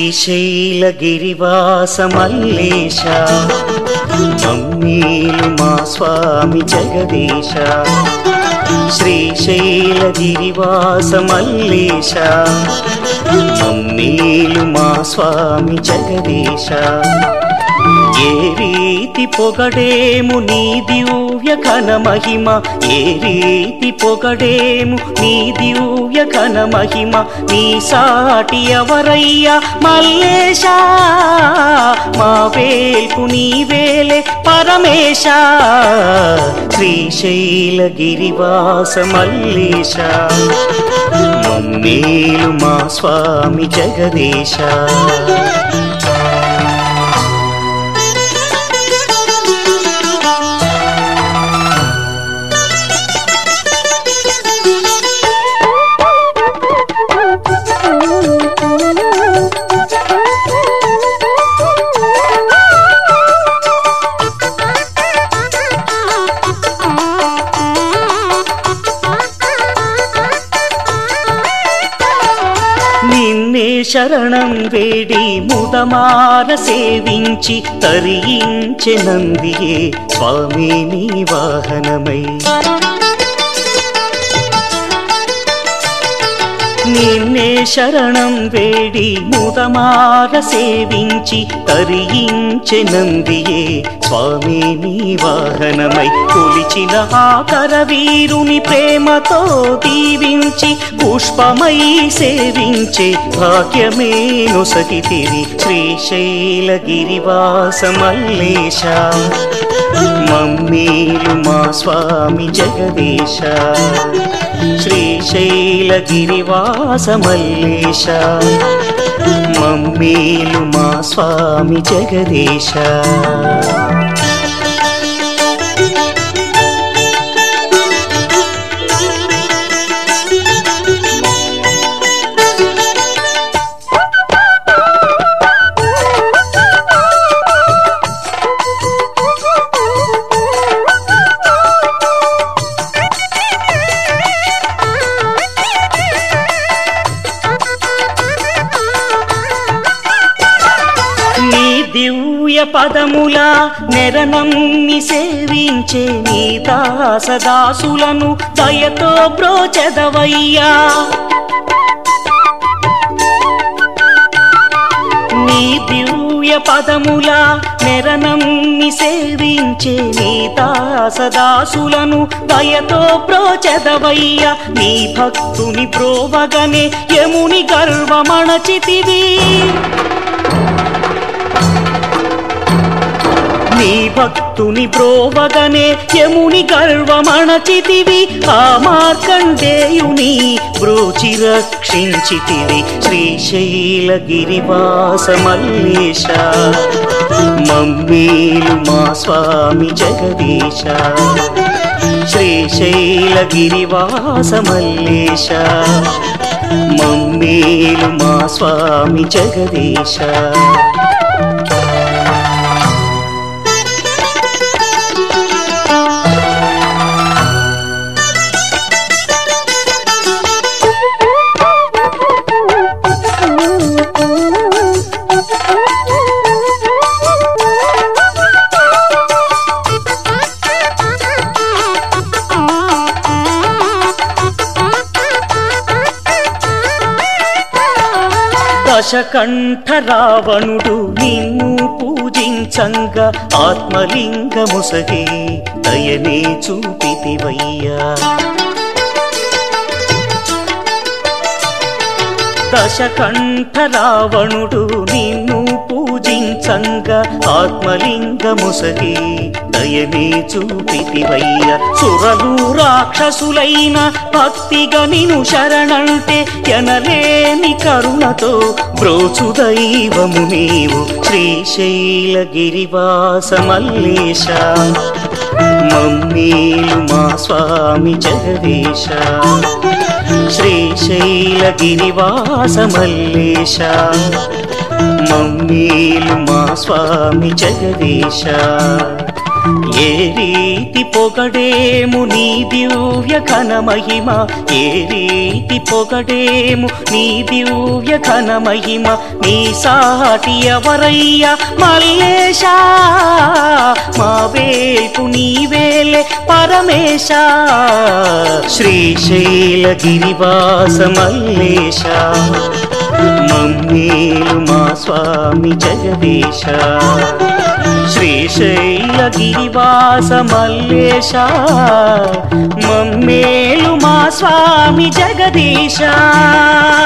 శ్రీశైలగిరివాస మల్లేశ మమ్మీలు మా స్వామి జగదీశ శ్రీశైలగిరివాస మల్లేశ మమ్మీలు మా స్వామి జగదీశ ఏ రీతి పొగడేము నీ దివ్య ఘన మహిమ ఏ రీతి పొగడేము నీ దివ్య ఘన మహిమ నీ సాటి ఎవరయ్యా మల్లేశ మా వేల్పు నీ వేలే పరమేశ శ్రీశైల గిరివాస మల్లేశ మమ్మేలు మా స్వామి జగదీశ నిన్నే శరణం వేడి ముదమార సేవించి తరించె నందియే స్వామి నీ వాహనమై నిన్నే శరణం వేడి ముదమార సేవించి తరించె నందియే స్వామి నీ వాహనమై కొలిచిన ఆకర వీరుని ప్రేమతో దీవించి పుష్పమై సేవించే భాగ్యమేను సహితిరి శ్రీశైల గిరివాస మల్లేశ మమ్మీలు మా స్వామి జగదీశ శ్రీశైల గిరివాస మల్లేశ మమ్మీలు మా స్వామి జగదీశ నీ దివ్య పదముల నెరనమ్మి సేవించే నీ దాసదాసులను దయతో బ్రోచెదవయ్యా నీ దివ్య పదముల నెరనమ్మి సేవించే నీ దాసదాసులను దయతో ప్రోచెదవయ్య నీ భక్తుని ప్రోవగనే యముని గర్వమణచితివి నీ భక్తుని బ్రోవగనే యముని గర్వమణచితివి ఆ మార్కండేయుని బ్రోచి రక్షించితివి శ్రీశైల గిరివాస మల్లేశ మమ్మీలు మా స్వామి జగదీశ శ్రీశైల గిరివాస మల్లేశ మమ్మీలు మా స్వామి జగదీశ దశకంఠ రావణుడు నిన్ను పూజించంగా ఆత్మలింగముసగే దయనే చూపితివయ్యా దశకంఠ రావణుడు నిన్ను పూజించంగా ఆత్మలింగముసగి దయనే చూపితివయ్య సురలు రాక్షసులైన భక్తిగా నిను శరణంటే ఎనలేని కరుణతో బ్రోచు దైవము నీవు శ్రీశైల గిరివాస మల్లేశ మమ్మీలు మా స్వామి జగదీశ శ్రీశైల గిరివాస మల్లేశ మమ్మీలు మా స్వామి జగదీశ ఏ రీతి పొగడేము నీ దివ్య ఘన మహిమ ఏ రీతి పొగడేము నీ దివ్య ఘన మహిమ నీ సాటి ఎవరయ్యా మల్లేశ మా వేపు నీవేలే పరమేశ శ్రీశైల గిరివాస మల్లేశ మమ్మేలు మా స్వామి జగదీశ శ్రీశైల గిరివాస మల్లేశ మమ్మేలు మా స్వామి జగదీశ